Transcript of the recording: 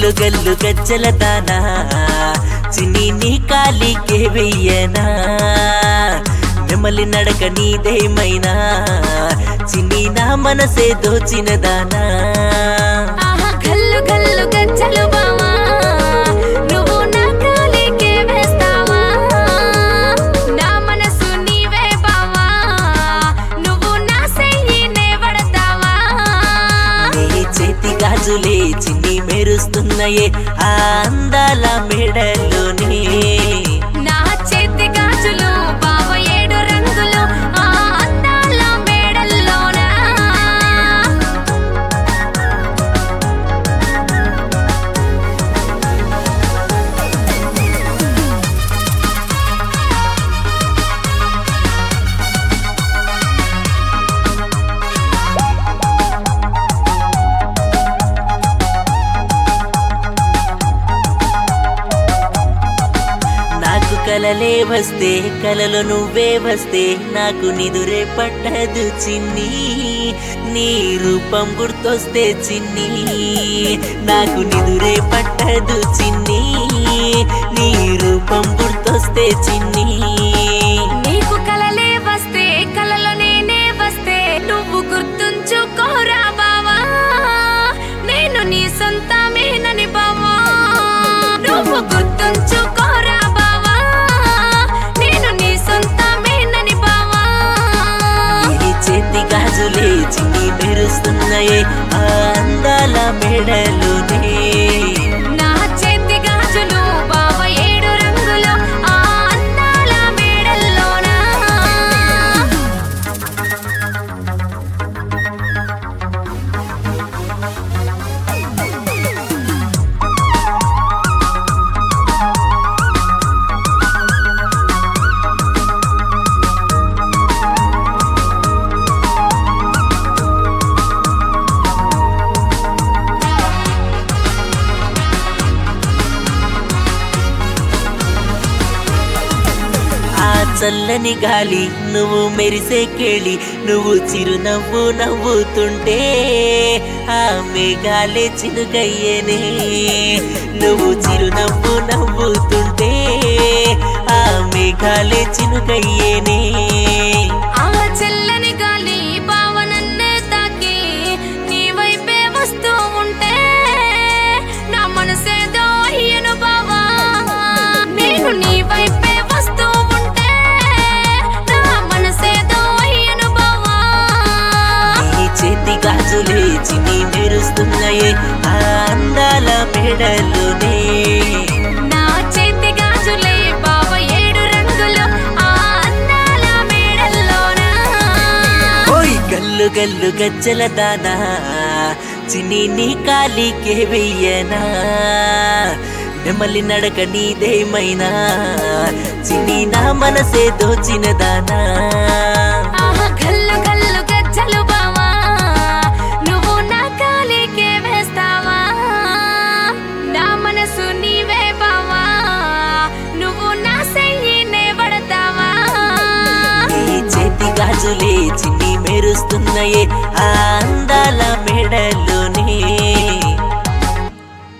గల్లు గల్లు గజ్జల దానా చిన్ని నీ కాలికే వెయ్యనా నెమలి నడక నీదేమైనా చిన్ని నా మనసే దోచిన దానా ఆహా గల్లు గల్లు గజ్జలు బావా నువ్వు నా కాలికే వేస్తావా నా మనసు నీవే బావా నువ్వు నా సెయ్యినే పడతావా నీ చేతి గాజులే చిన్ని మెరుస్తున్నాయే ఆ అందాల మెడలోనే నా చేతి గాజులు బావ ఏడు రంగులు ఆ అందాల మేడల్లోనా నాకు కలలే వస్తే కలలో నువ్వే వస్తే నాకు నిదురే పట్టదు చిన్ని నీ రూపం గుర్తొస్తే చిన్ని నాకు నిదురే పట్టదు చిన్ని నీ రూపం గుర్తొస్తే చిన్ని నీకు కలలే వస్తే కలలో నేనే వస్తే నువ్వు గుర్తుంచుకోరా బావా నేను నీ సొంతమేనని బావా నువ్వు గుర్తుంచుకోరా బావా నేను నీ సొంతమేనని బావా నీ చేతి గాజులే చిన్ని మెరుస్తున్నాయే ఆ అందాల మెడలోనే నా చేతి గాజులు బావ ఏడు రంగులు ఆ అందాల మేడల్లోనా ఆ చల్లని గాలి నువ్వు మెరిసే కేళి నువ్వు చిరునవ్వు నవ్వుతుంటే ఆ మేఘాలే చినుకయ్యేనే నువ్వు చిరునవ్వు నవ్వుతుంటే ఆ మేఘాలే చినుకయ్యేనే ఆ చల్లని గాలి భావనన్నే తాకి నీ వైపే వస్తూ ఉంటే నా మనసేదో అయ్యను బావా నేను నీ వైపే వస్తూ ఉంటే నా మనసేదో అయ్యను బావా నీ చేతి గాజులే చిన్ని మెరుస్తున్నాయే ఆ అందాల మెడలోనే నా చేతి గాజులే బావ ఏడు రంగులు ఆ అందాల మేడల్లోనా ఓయ్ గల్లు గల్లు గజ్జల దానా చిన్ని నీ కాలికే వెయ్యనా నెమలి నడక నీదేమైనా చిన్ని నా మనసే దోచిన దానా ఆహా గల్లు గల్లు గజ్జలు బావా నువ్వు నా కాలికే వేస్తావా నా మనసు నీవే బావా నువ్వు నా సెయ్యినే పడతావా నీ చేతి గాజులే చిన్ని మెరుస్తున్నాయే ఆ అందాల మెడలు